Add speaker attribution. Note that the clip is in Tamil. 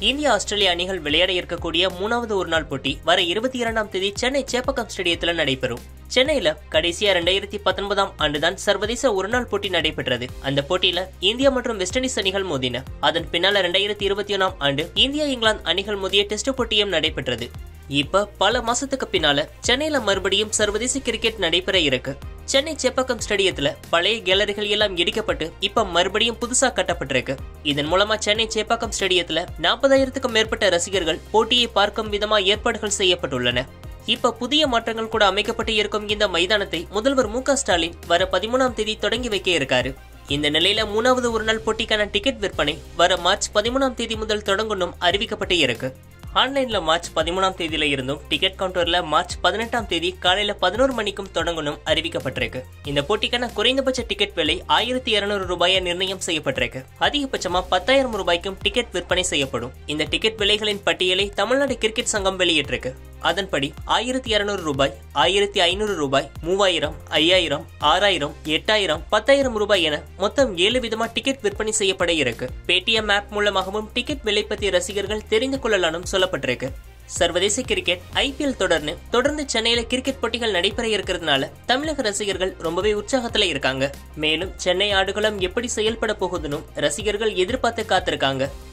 Speaker 1: இந்தியா ஆஸ்திரேலியா அணிகள் விளையாட இருக்கக்கூடிய மூணாவது ஒருநாள் போட்டி வர இருபத்தி இரண்டாம் தேதி சென்னை சேப்பக்கம் ஸ்டேடியத்தில் நடைபெறும் சென்னையில கடைசியா ரெண்டாயிரத்தி பத்தொன்பதாம் ஆண்டுதான் சர்வதேச ஒருநாள் போட்டி நடைபெற்றது அந்த போட்டியில இந்தியா மற்றும் வெஸ்ட் இண்டீஸ் அணிகள் மோதின அதன் பின்னால ரெண்டாயிரத்தி இருபத்தி ஒன்னாம் ஆண்டு இந்தியா இங்கிலாந்து அணிகள் மோதிய டெஸ்ட் போட்டியும் நடைபெற்றது இப்ப பல மாசத்துக்கு பின்னால சென்னையில மறுபடியும் சர்வதேச கிரிக்கெட் நடைபெற இருக்கு சென்னை சேப்பாக்கம் ஸ்டேடியத்துல பழைய கேலரிகள் எல்லாம் இடிக்கப்பட்டு இப்ப மறுபடியும் புதுசா கட்டப்பட்டிருக்கு இதன் மூலமா சென்னை சேப்பாக்கம் ஸ்டேடியத்துல நாற்பதாயிரத்துக்கும் மேற்பட்ட ரசிகர்கள் போட்டியை பார்க்கும் விதமா ஏற்பாடுகள் செய்யப்பட்டுள்ளன இப்ப புதிய மாற்றங்கள் கூட அமைக்கப்பட்டு இருக்கும் இந்த மைதானத்தை முதல்வர் மு க ஸ்டாலின் வர பதிமூணாம் தேதி தொடங்கி வைக்க இருக்காரு இந்த நிலையில மூணாவது ஒருநாள் போட்டிக்கான டிக்கெட் விற்பனை வர மார்ச் பதிமூணாம் தேதி முதல் தொடங்கணும் அறிவிக்கப்பட்டு இருக்கு ஆன்லைன்ல மார்ச் பதிமூணாம் தேதியில இருந்தும் டிக்கெட் கவுண்டர்ல மார்ச் பதினெட்டாம் தேதி காலையில பதினோரு மணிக்கும் தொடங்கணும் அறிவிக்கப்பட்டிருக்கு இந்த போட்டிக்கான குறைந்தபட்ச டிக்கெட் விலை ஆயிரத்தி இருநூறு ரூபாயா நிர்ணயம் செய்யப்பட்டிருக்கு அதிகபட்சமா பத்தாயிரம் ரூபாய்க்கும் டிக்கெட் விற்பனை செய்யப்படும் இந்த டிக்கெட் விலைகளின் பட்டியலை தமிழ்நாடு கிரிக்கெட் சங்கம் வெளியிட்டிருக்கு அதன்படி ஆயிரத்தி இருநூறு ரூபாய் ஆயிரத்தி ஐநூறு ரூபாய் மூவாயிரம் ஐயாயிரம் ஆறாயிரம் எட்டாயிரம் பத்தாயிரம் ரூபாய் என மொத்தம் ஏழு விதமா டிக்கெட் விற்பனை செய்யப்பட இருக்கு பேடிஎம் ஆப் மூலமாகவும் டிக்கெட் விலை பற்றி ரசிகர்கள் தெரிந்து கொள்ளலாம்னு சொல்லப்பட்டிருக்கு சர்வதேச கிரிக்கெட் ஐபிஎல் தொடர்ந்து தொடர்ந்து சென்னையில கிரிக்கெட் போட்டிகள் நடைபெற இருக்கிறதுனால தமிழக ரசிகர்கள் ரொம்பவே உற்சாகத்துல இருக்காங்க மேலும் சென்னை ஆடுகளம் எப்படி செயல்பட போகுதுன்னு ரசிகர்கள் எதிர்பார்த்து காத்திருக்காங்க